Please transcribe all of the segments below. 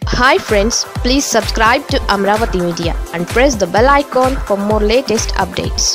hi friends please subscribe to Amaravati media and press the bell icon for more latest updates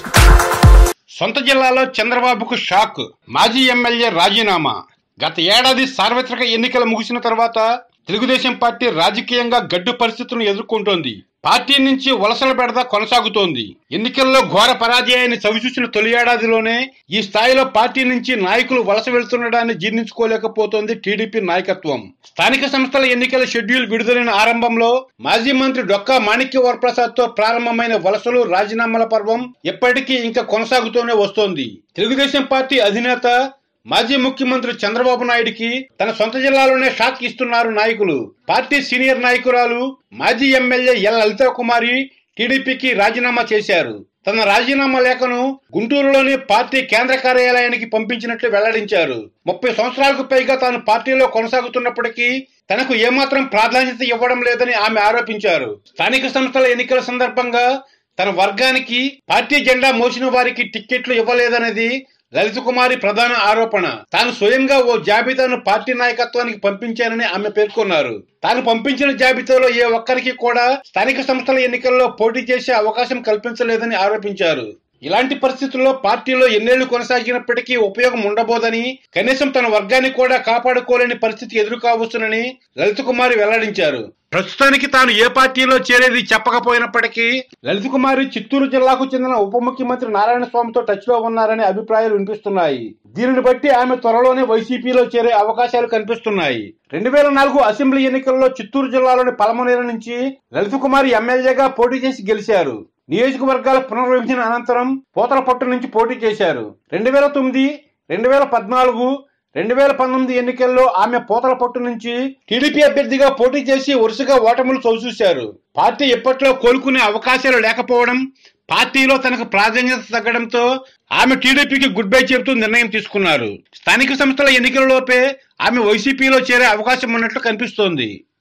సొంత జిల్లాలో చంద్రబాబుకు shock మాజీ MLA రాజీనామా గత ఏడాది సార్వత్రిక ఎన్నికలు ముగిసిన తర్వాత తెలుగుదేశం పార్టీ రాజకీయంగా గడ్డు పరిస్థితులను ఎదుర్కొంటోంది పార్టీ నుంచి వలసల బెడద కొనసాగుతోంది ఎన్నికల్లో ఘోర పరాజయాన్ని చవిచూసిన తొలి ఏడాదిలోనే ఈ స్థాయిలో పార్టీ నుంచి నాయకులు వలస వెళ్తుండడాన్ని జీర్ణించుకోలేకపోతోంది టీడీపీ నాయకత్వం స్థానిక సంస్థల ఎన్నికల షెడ్యూల్ విడుదలైన ఆరంభంలో మాజీ మంత్రి డొక్కా మాణిక్య వరప్రసాద్ తో ప్రారంభమైన వలసలు రాజీనామాల పర్వం ఎప్పటికీ ఇంకా కొనసాగుతూనే వస్తోంది తెలుగుదేశం పార్టీ అధినేత మాజీ ముఖ్యమంత్రి చంద్రబాబు నాయుడికి తన సొంత జిల్లాలోనే షాక్ ఇస్తున్నారు నాయకులు పార్టీ సీనియర్ నాయకురాలు మాజీ ఎమ్మెల్యే ఎల్ లలితా కుమారి టీడీపీకి రాజీనామా చేశారు తన రాజీనామా లేఖను గుంటూరులోని పార్టీ కేంద్ర కార్యాలయానికి పంపించినట్లు వెల్లడించారు ముప్పై సంవత్సరాలకు పైగా తాను పార్టీలో కొనసాగుతున్నప్పటికీ తనకు ఏమాత్రం ప్రాధాన్యత ఇవ్వడం లేదని ఆమె ఆరోపించారు స్థానిక సంస్థల ఎన్నికల సందర్భంగా తన వర్గానికి పార్టీ జెండా మోసిన వారికి టిక్కెట్లు ఇవ్వలేదనేది లలిత కుమారి ప్రధాన ఆరోపణ తాను స్వయంగా ఓ జాబితాను పార్టీ నాయకత్వానికి పంపించానని ఆమె పేర్కొన్నారు తాను పంపించిన జాబితాలో ఏ ఒక్కరికి కూడా స్థానిక సంస్థల ఎన్నికల్లో పోటీ చేసే అవకాశం కల్పించలేదని ఆరోపించారు ఇలాంటి పరిస్థితుల్లో పార్టీలో ఎన్నేళ్లు కొనసాగినప్పటికీ ఉపయోగం ఉండబోదని కనీసం తన వర్గాన్ని కూడా కాపాడుకోలేని పరిస్థితి ఎదురుకావచ్చునని లలిత కుమారి వెల్లడించారు ప్రస్తుతానికి తాను ఏ పార్టీలో చేరేది చెప్పకపోయినప్పటికీ లలిత కుమారి చిత్తూరు జిల్లాకు చెందిన ఉప ముఖ్యమంత్రి నారాయణ స్వామితో టచ్ లో ఉన్నారనే అభిప్రాయాలు వినిపిస్తున్నాయి దీనిని బట్టి ఆమె త్వరలోనే వైసీపీలో చేరే అవకాశాలు కనిపిస్తున్నాయి రెండు వేల నాలుగు అసెంబ్లీ ఎన్నికల్లో చిత్తూరు జిల్లాలోని పలమనేరు నుంచి లలిత కుమారి ఎమ్మెల్యేగా పోటీ చేసి గెలిచారు నియోజకవర్గాల పునర్విభజన అనంతరం పోతలపట్టు నుంచి పోటీ చేశారు రెండు వేల తొమ్మిది రెండు వేల పద్నాలుగు రెండు వేల పంతొమ్మిది ఎన్నికల్లో ఆమె పోతలపట్టు నుంచి టీడీపీ అభ్యర్థిగా పోటీ చేసి వరుసగా ఓటములు చవిచూశారు పార్టీ ఎప్పట్లో కోలుకునే అవకాశాలు లేకపోవడం పార్టీలో తనకు ప్రాధాన్యత తగ్గడంతో ఆమె టీడీపీకి గుడ్ బై చెబుతూ నిర్ణయం తీసుకున్నారు స్థానిక సంస్థల ఎన్నికలలోపే ఆమె వైసీపీలో చేరే అవకాశం ఉన్నట్లు కనిపిస్తోంది